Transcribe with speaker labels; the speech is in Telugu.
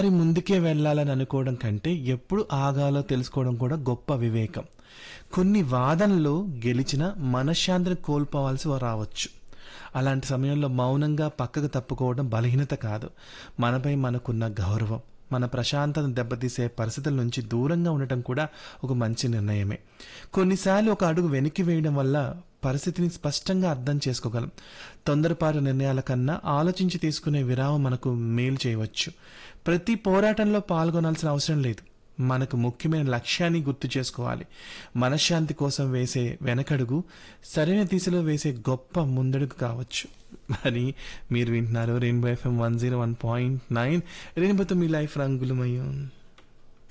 Speaker 1: ప్రతిసారి ముందుకే వెళ్ళాలని అనుకోవడం కంటే ఎప్పుడు ఆగాలో తెలుసుకోవడం కూడా గొప్ప వివేకం కొన్ని వాదనలు గెలిచిన మనశ్శాంతిని కోల్పోవాల్సి రావచ్చు అలాంటి సమయంలో మౌనంగా పక్కకు తప్పుకోవడం బలహీనత కాదు మనపై మనకున్న గౌరవం మన ప్రశాంతతను దెబ్బతీసే పరిస్థితుల నుంచి దూరంగా ఉండటం కూడా ఒక మంచి నిర్ణయమే కొన్నిసార్లు ఒక అడుగు వెనక్కి వేయడం వల్ల పరిస్థితిని స్పష్టంగా అర్థం చేసుకోగలం తొందరపాటు నిర్ణయాల కన్నా ఆలోచించి తీసుకునే విరామం మనకు మేలు చేయవచ్చు ప్రతి పోరాటంలో పాల్గొనాల్సిన అవసరం లేదు మనకు ముఖ్యమైన లక్ష్యాన్ని గుర్తు చేసుకోవాలి మనశ్శాంతి కోసం వేసే వెనకడుగు సరైన దిశలో వేసే గొప్ప ముందడుగు కావచ్చు మరి మీరు వింటున్నారు rainbow FM one zero one point nine రెయిన్బోతో మీ లైఫ్ రంగులమయం